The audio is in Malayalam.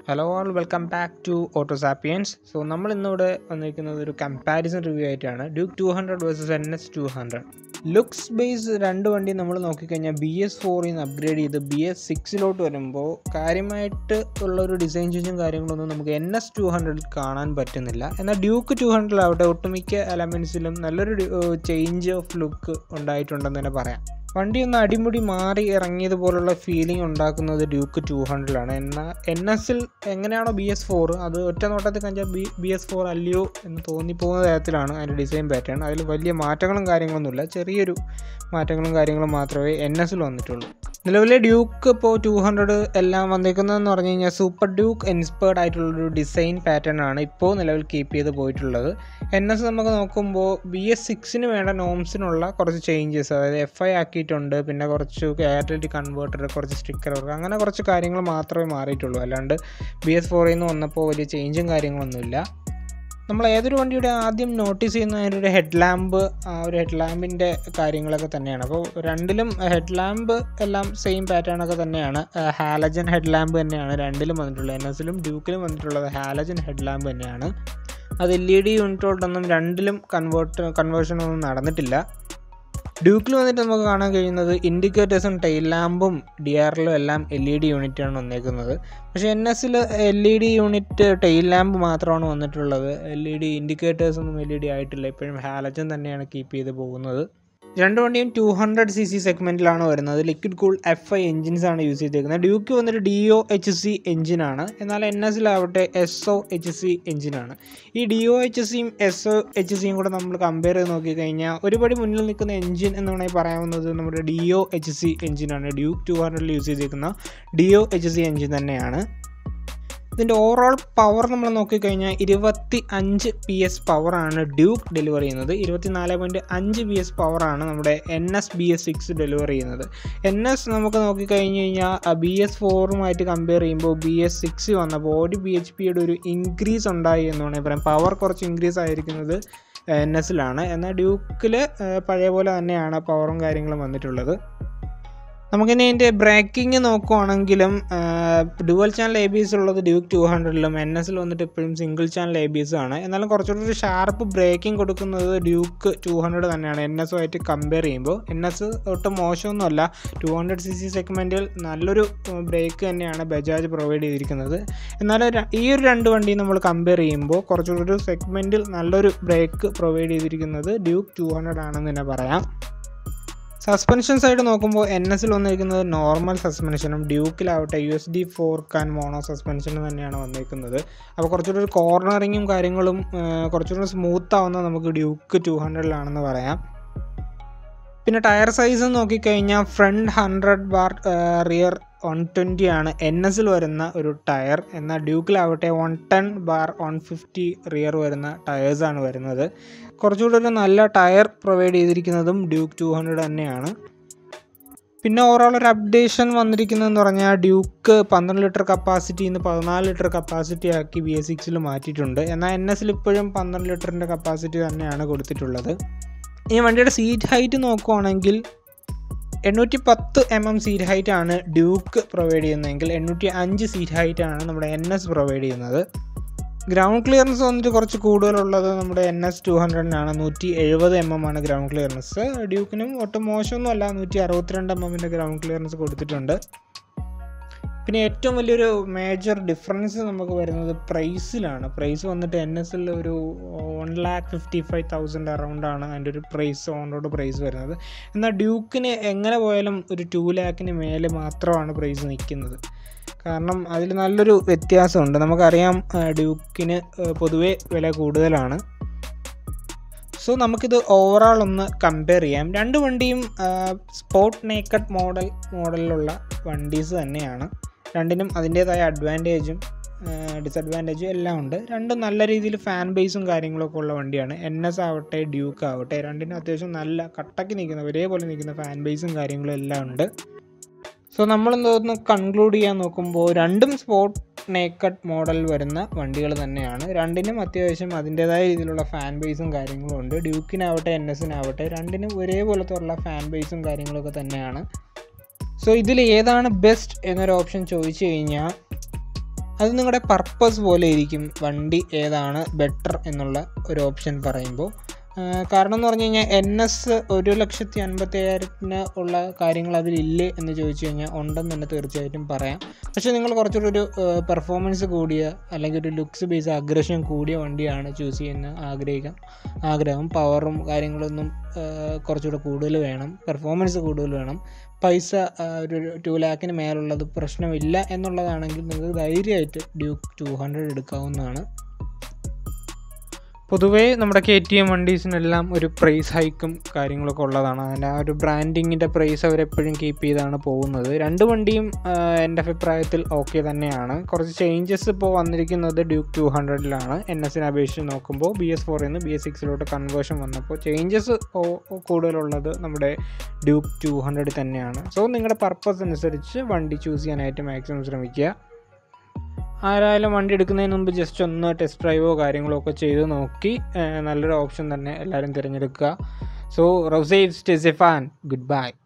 hello all welcome back to Autosapiens so നമ്മൾ ഇന്നിവിടെ വന്നിരിക്കുന്നത് ഒരു കമ്പാരിസൺ റിവ്യൂ ആയിട്ടാണ് Duke two hundred versus N S two hundred looks base രണ്ട് വണ്ടി നമ്മൾ നോക്കിക്കഴിഞ്ഞാൽ ബി എസ് ഫോറിൽ നിന്ന് അപ്ഗ്രേഡ് ചെയ്ത് ബി എസ് സിക്സിലോട്ട് വരുമ്പോൾ കാര്യമായിട്ട് ഉള്ള ഒരു ഡിസൈൻ ചേഞ്ചും കാര്യങ്ങളൊന്നും നമുക്ക് എൻ എസ് ടു ഹൺഡ്രഡിൽ കാണാൻ പറ്റുന്നില്ല എന്നാൽ ഡ്യൂക്ക് ടു ഹൺഡ്രഡിലാവട്ടെ ഒട്ടുമിക്ക എലമെൻസിലും നല്ലൊരു ചേഞ്ച് ഓഫ് ലുക്ക് ഉണ്ടായിട്ടുണ്ടെന്ന് തന്നെ പറയാം വണ്ടി ഒന്ന് അടിമുടി മാറി ഇറങ്ങിയതുപോലുള്ള ഫീലിംഗ് ഉണ്ടാക്കുന്നത് ഡ്യൂക്ക് ടു ഹൺഡ്രഡിലാണ് എന്നാൽ എൻ എസിൽ എങ്ങനെയാണോ ബി എസ് ഫോർ അത് ഒറ്റ നോട്ടത്തിൽ കഴിഞ്ഞാൽ ബി ബി എസ് ഫോർ അല്ലയോ എന്ന് തോന്നിപ്പോകുന്ന തരത്തിലാണ് അതിൻ്റെ ഡിസൈൻ പാറ്റേൺ അതിൽ വലിയ മാറ്റങ്ങളും കാര്യങ്ങളൊന്നുമില്ല ചെറിയൊരു മാറ്റങ്ങളും കാര്യങ്ങളും മാത്രമേ എൻ എസിൽ വന്നിട്ടുള്ളൂ നിലവിലെ ഡ്യൂക്ക് ഇപ്പോൾ ടു ഹൺഡ്രഡ് എല്ലാം വന്നിരിക്കുന്നതെന്ന് പറഞ്ഞു കഴിഞ്ഞാൽ സൂപ്പർ ഡ്യൂക്ക് ഇൻസ്പയർഡ് ആയിട്ടുള്ളൊരു ഡിസൈൻ പാറ്റേൺ ആണ് ഇപ്പോൾ നിലവിൽ കീപ്പ് ചെയ്ത് പോയിട്ടുള്ളത് എൻ എസ് നമുക്ക് നോക്കുമ്പോൾ ബി എസ് സിക്സിന് വേണ്ട നോംസിനുള്ള കുറച്ച് ചേഞ്ചസ് അതായത് എഫ് ഐ ആക്കിയിട്ടുണ്ട് പിന്നെ കുറച്ച് എയർടെലിറ്റി കൺവേർട്ടർ കുറച്ച് സ്റ്റിക്കർ വർക്ക് അങ്ങനെ കുറച്ച് കാര്യങ്ങൾ മാത്രമേ മാറിയിട്ടുള്ളൂ അല്ലാണ്ട് ബി എസ് ഫോറിൽ നിന്ന് വന്നപ്പോൾ വലിയ ചേഞ്ചും കാര്യങ്ങളൊന്നുമില്ല നമ്മൾ ഏതൊരു വണ്ടിയുടെ ആദ്യം നോട്ടീസ് ചെയ്യുന്ന അതിൻ്റെ ഒരു ഹെഡ് ലാമ്പ് ആ ഒരു ഹെഡ് ലാമ്പിൻ്റെ കാര്യങ്ങളൊക്കെ തന്നെയാണ് അപ്പോൾ രണ്ടിലും ഹെഡ് ലാമ്പ് എല്ലാം സെയിം പാറ്റേൺ ഒക്കെ തന്നെയാണ് ഹാലജൻ ഹെഡ് ലാമ്പ് തന്നെയാണ് രണ്ടിലും വന്നിട്ടുള്ളത് എൻ എസിലും ഡ്യൂക്കിലും വന്നിട്ടുള്ളത് ഹാലജൻ ഹെഡ് ലാമ്പ് തന്നെയാണ് അത് എൽ ഇ ഡി യൂണിറ്റോട്ടൊന്നും രണ്ടിലും കൺവേർട്ട് കൺവേർഷനൊന്നും നടന്നിട്ടില്ല ഡ്യൂക്കിൽ വന്നിട്ട് നമുക്ക് കാണാൻ കഴിയുന്നത് ഇൻഡിക്കേറ്റേഴ്സും ടൈൽ ലാമ്പും ഡി ആറിലും എല്ലാം എൽ ഇ ഡി യൂണിറ്റാണ് വന്നേക്കുന്നത് പക്ഷേ എൻ എസിൽ L E D unit tail lamp മാത്രമാണ് വന്നിട്ടുള്ളത് എൽ ഇ ഡി ഇൻഡിക്കേറ്റേഴ്സൊന്നും എൽ ഇ ഡി ആയിട്ടില്ല ഇപ്പോഴും ഹാലജൻ തന്നെയാണ് കീപ്പ് ചെയ്ത് പോകുന്നത് രണ്ട് വണ്ടിയും ടു ഹൺഡ്രഡ് സി സി സെഗ്മെൻറ്റിലാണ് വരുന്നത് liquid cool F I engines ആണ് യൂസ് ചെയ്തേക്കുന്നത് ഡ്യൂക്ക് വന്നിട്ട് ഡി ഒ എച്ച് സി എഞ്ചിനാണ് എന്നാൽ എൻ എസിലാവട്ടെ എസ് ഒ എച്ച് സി എഞ്ചിനാണ് ഈ ഡി ഒ എച്ച് സിയും എസ് ഒ എച്ച് സിയും കൂടെ നമ്മൾ കമ്പയർ ചെയ്ത് നോക്കിക്കഴിഞ്ഞാൽ ഒരുപടി മുന്നിൽ നിൽക്കുന്ന എഞ്ചിൻ എന്ന് വേണമെങ്കിൽ പറയാവുന്നത് നമ്മുടെ ഡി ഒ എച്ച് സി എഞ്ചിനാണ് ഡ്യൂക്ക് ടു ഹൺഡ്രഡിൽ യൂസ് ചെയ്തേക്കുന്ന D O H C engine തന്നെയാണ് ഇതിൻ്റെ ഓവറോൾ പവർ നമ്മൾ നോക്കിക്കഴിഞ്ഞാൽ ഇരുപത്തി അഞ്ച് പി എസ് പവറാണ് ഡ്യൂക്ക് ഡെലിവർ ചെയ്യുന്നത് ഇരുപത്തിനാല് പോയിൻറ്റ് അഞ്ച് പി എസ് പവറാണ് നമ്മുടെ N S B S six deliver ചെയ്യുന്നത് എൻ എസ് നമുക്ക് നോക്കിക്കഴിഞ്ഞ് കഴിഞ്ഞാൽ ബി എസ് ഫോറുമായിട്ട് കമ്പയർ ചെയ്യുമ്പോൾ ബി എസ് സിക്സ് വന്നപ്പോൾ ഒരു ബി എച്ച് പിയുടെ ഒരു ഇൻക്രീസ് ഉണ്ടായി എന്ന് വേണമെങ്കിൽ പറയാം പവർ കുറച്ച് ഇൻക്രീസ് ആയിരിക്കുന്നത് എൻ എസിലാണ് എന്നാൽ ഡ്യൂക്കിൽ പഴയ പോലെ തന്നെയാണ് പവറും കാര്യങ്ങളും വന്നിട്ടുള്ളത് നമുക്കിനി ഇതിൻ്റെ ബ്രേക്കിംഗ് നോക്കുവാണെങ്കിലും dual channel A B S ഉള്ളത് ഡ്യൂക്ക് ടു ഹൺഡ്രഡിലും എൻ എസിൽ വന്നിട്ട് ഇപ്പോഴും single channel A B S ആണ് എന്നാലും കുറച്ചുകൂടി ഒരു ഷാർപ്പ് ബ്രേക്കിംഗ് കൊടുക്കുന്നത് ഡ്യൂക്ക് ടു ഹൺഡ്രഡ് തന്നെയാണ് എൻ എസുമായിട്ട് കമ്പയർ ചെയ്യുമ്പോൾ എൻ എസ് ഒട്ടും മോശമൊന്നുമല്ല ടു ഹൺഡ്രഡ് സി സി സെഗ്മെൻറ്റിൽ നല്ലൊരു ബ്രേക്ക് തന്നെയാണ് ബജാജ് പ്രൊവൈഡ് ചെയ്തിരിക്കുന്നത് എന്നാൽ ഈ ഒരു രണ്ട് വണ്ടി നമ്മൾ കമ്പയർ ചെയ്യുമ്പോൾ കുറച്ചുകൂടി ഒരു സെഗ്മെൻറ്റിൽ നല്ലൊരു ബ്രേക്ക് പ്രൊവൈഡ് ചെയ്തിരിക്കുന്നത് ഡ്യൂക്ക് ടു ഹൺഡ്രഡ് ആണെന്ന് തന്നെ പറയാം സസ്പെൻഷൻ സൈഡ് നോക്കുമ്പോൾ എൻ എസിൽ വന്നിരിക്കുന്നത് നോർമൽ സസ്പെൻഷനും ഡ്യൂക്കിലാവട്ടെ U S D fork and mono സസ്പെൻഷനും തന്നെയാണ് വന്നിരിക്കുന്നത് അപ്പോൾ കുറച്ചുകൂടി ഒരു കോർണറിങ്ങും കാര്യങ്ങളും കുറച്ചുകൂടി സ്മൂത്ത് ആവുന്നത് നമുക്ക് ഡ്യൂക്ക് ടു ഹൺഡ്രഡിലാണെന്ന് പറയാം പിന്നെ ടയർ സൈസ് നോക്കിക്കഴിഞ്ഞാൽ front hundred bar rear one twenty ആണ് എൻ എസിൽ വരുന്ന ഒരു ടയർ എന്നാൽ ഡ്യൂക്കിലാവട്ടെ one ten bar one fifty rear വരുന്ന ടയേഴ്സാണ് വരുന്നത് കുറച്ചുകൂടി ഒരു നല്ല ടയർ പ്രൊവൈഡ് ചെയ്തിരിക്കുന്നതും ഡ്യൂക്ക് ടു ഹൺഡ്രഡ് തന്നെയാണ് പിന്നെ ഓവറോൾ ഒരു അപ്ഡേഷൻ വന്നിരിക്കുന്നതെന്ന് പറഞ്ഞാൽ ഡ്യൂക്ക് പന്ത്രണ്ട് ലിറ്റർ കപ്പാസിറ്റിയിൽ നിന്ന് പതിനാല് ലിറ്റർ കപ്പാസിറ്റി ആക്കി ബി എസ് സിക്സിൽ മാറ്റിയിട്ടുണ്ട് എന്നാൽ എൻ എസിൽ ഇപ്പോഴും പന്ത്രണ്ട് ലിറ്ററിൻ്റെ കപ്പാസിറ്റി തന്നെയാണ് കൊടുത്തിട്ടുള്ളത് ഈ വണ്ടിയുടെ സീറ്റ് ഹൈറ്റ് നോക്കുവാണെങ്കിൽ എണ്ണൂറ്റി പത്ത് എം എം സീറ്റ് ഹൈറ്റ് ആണ് ഡ്യൂക്ക് പ്രൊവൈഡ് ചെയ്യുന്നതെങ്കിൽ എണ്ണൂറ്റി അഞ്ച് സീറ്റ് ഹൈറ്റ് ആണ് നമ്മുടെ എൻ എസ് പ്രൊവൈഡ് ചെയ്യുന്നത് ഗ്രൗണ്ട് ക്ലിയറൻസ് വന്നിട്ട് കുറച്ച് കൂടുതലുള്ളത് നമ്മുടെ എൻ എസ് ടു ഹൺഡ്രഡിനാണ് നൂറ്റി എഴുപത് എം എം ആണ് ഗ്രൗണ്ട് ക്ലിയറൻസ് ഡ്യൂക്കിനും ഒട്ടും മോശമൊന്നുമല്ല നൂറ്റി അറുപത്തിരണ്ട് എം എമ്മിൻ്റെ ഗ്രൗണ്ട് ക്ലിയറൻസ് കൊടുത്തിട്ടുണ്ട് പിന്നെ ഏറ്റവും വലിയൊരു മേജർ ഡിഫറൻസ് നമുക്ക് വരുന്നത് പ്രൈസിലാണ് പ്രൈസ് വന്നിട്ട് എൻ എസ് എൽ ഒരു one lakh fifty five thousand അറൗണ്ടാണ് അതിൻ്റെ ഒരു പ്രൈസ് ഓൺ റോഡ് പ്രൈസ് വരുന്നത് എന്നാൽ ഡ്യൂക്കിന് എങ്ങനെ പോയാലും ഒരു ടു ലാക്കിന് മേലെ മാത്രമാണ് പ്രൈസ് നിൽക്കുന്നത് കാരണം അതിൽ നല്ലൊരു വ്യത്യാസമുണ്ട് നമുക്കറിയാം ഡ്യൂക്കിന് പൊതുവേ വില കൂടുതലാണ് സോ നമുക്കിത് ഓവറാൾ ഒന്ന് കമ്പയർ ചെയ്യാം രണ്ട് വണ്ടിയും സ്പോർട്ട് നേക്കഡ് മോഡൽ മോഡലിലുള്ള വണ്ടീസ് തന്നെയാണ് രണ്ടിനും അതിൻ്റേതായ അഡ്വാൻറ്റേജും ഡിസഡ്വാൻറ്റേജും എല്ലാം ഉണ്ട് രണ്ടും നല്ല രീതിയിൽ ഫാൻ ബേസും കാര്യങ്ങളൊക്കെ ഉള്ള വണ്ടിയാണ് എൻ എസ് ആവട്ടെ ഡ്യൂക്ക് ആവട്ടെ രണ്ടിനും അത്യാവശ്യം നല്ല കട്ടക്ക് നിൽക്കുന്ന ഒരേപോലെ നിൽക്കുന്ന ഫാൻ ബേസും കാര്യങ്ങളും എല്ലാം ഉണ്ട് സോ നമ്മൾ എന്തോന്ന് കൺക്ലൂഡ് ചെയ്യാൻ നോക്കുമ്പോൾ രണ്ടും സ്പോർട്ട് നേക്കഡ് മോഡൽ വരുന്ന വണ്ടികൾ തന്നെയാണ് രണ്ടിനും അത്യാവശ്യം അതിൻ്റേതായ രീതിയിലുള്ള ഫാൻ ബേസും കാര്യങ്ങളും ഉണ്ട് ഡ്യൂക്കിനാവട്ടെ എൻ എസിനാവട്ടെ രണ്ടിനും ഒരേപോലത്തെ ഉള്ള ഫാൻ ബേസും കാര്യങ്ങളൊക്കെ തന്നെയാണ് സോ ഇതിൽ ഏതാണ് ബെസ്റ്റ് എന്നൊരു ഓപ്ഷൻ ചോദിച്ചു കഴിഞ്ഞാൽ അത് നിങ്ങളുടെ പർപ്പസ് പോലെ ഇരിക്കും വണ്ടി ഏതാണ് ബെറ്റർ എന്നുള്ള ഒരു ഓപ്ഷൻ പറയുമ്പോൾ ആ, കാരണം എന്ന് പറഞ്ഞു കഴിഞ്ഞാൽ എൻ എസ് ഒരു ലക്ഷത്തി അൻപത്തി അയ്യായിരത്തിന് ഉള്ള കാര്യങ്ങൾ അതിലില്ലേ എന്ന് ചോദിച്ചു കഴിഞ്ഞാൽ ഉണ്ടെന്ന് തന്നെ തീർച്ചയായിട്ടും പറയാം പക്ഷേ നിങ്ങൾ കുറച്ചുകൂടി ഒരു പെർഫോമൻസ് കൂടിയ അല്ലെങ്കിൽ ഒരു ലുക്സ് ബേസ് അഗ്രഷൻ കൂടിയ വണ്ടിയാണ് ചൂസ് ചെയ്യുന്ന ആഗ്രഹിക്കാം ആഗ്രഹം പവറും കാര്യങ്ങളൊന്നും ആ, കുറച്ചുകൂടെ കൂടുതൽ വേണം പെർഫോമൻസ് കൂടുതൽ വേണം പൈസ ആ, ഒരു ടു ലാക്കിന് മേലുള്ളത് പ്രശ്നമില്ല എന്നുള്ളതാണെങ്കിൽ നിങ്ങൾക്ക് ധൈര്യമായിട്ട് ഡ്യൂക്ക് ടു ഹൺഡ്രഡ് എടുക്കാവുന്നതാണ് പൊതുവേ നമ്മുടെ കെ ടി എം വണ്ടീസിനെല്ലാം ഒരു പ്രൈസ് ഹൈക്കും കാര്യങ്ങളൊക്കെ ഉള്ളതാണ് അതിൻ്റെ ആ ഒരു ബ്രാൻഡിങ്ങിൻ്റെ പ്രൈസ് അവരെപ്പോഴും കീപ്പ് ചെയ്താണ് പോകുന്നത് രണ്ട് വണ്ടിയും ആ, എൻ്റെ അഭിപ്രായത്തിൽ ഓക്കെ തന്നെയാണ് കുറച്ച് ചേഞ്ചസ് ഇപ്പോൾ വന്നിരിക്കുന്നത് ഡ്യൂക്ക് ടു ഹൺഡ്രഡിലാണ് എൻ എസിനെ അപേക്ഷിച്ച് നോക്കുമ്പോൾ ബി എസ് ഫോറിൽ നിന്ന് ബി എസ് സിക്സിലോട്ട് കൺവേർഷൻ വന്നപ്പോൾ ചേഞ്ചസ് കൂടുതലുള്ളത് നമ്മുടെ ഡ്യൂക്ക് ടു ഹൺഡ്രഡ് തന്നെയാണ് സോ നിങ്ങളുടെ പർപ്പസ് അനുസരിച്ച് വണ്ടി ചൂസ് ചെയ്യാനായിട്ട് മാക്സിമം ശ്രമിക്കുക ആരായാലും വണ്ടി എടുക്കുന്നതിന് മുമ്പ് ജസ്റ്റ് ഒന്ന് ടെസ്റ്റ് ഡ്രൈവോ കാര്യങ്ങളോ ഒക്കെ ചെയ്ത് നോക്കി ഏഹ് നല്ലൊരു ഓപ്ഷൻ തന്നെ എല്ലാവരും തിരഞ്ഞെടുക്കുക സോ റൗസേവ് സ്റ്റെസിഫാൻ ഗുഡ് ബൈ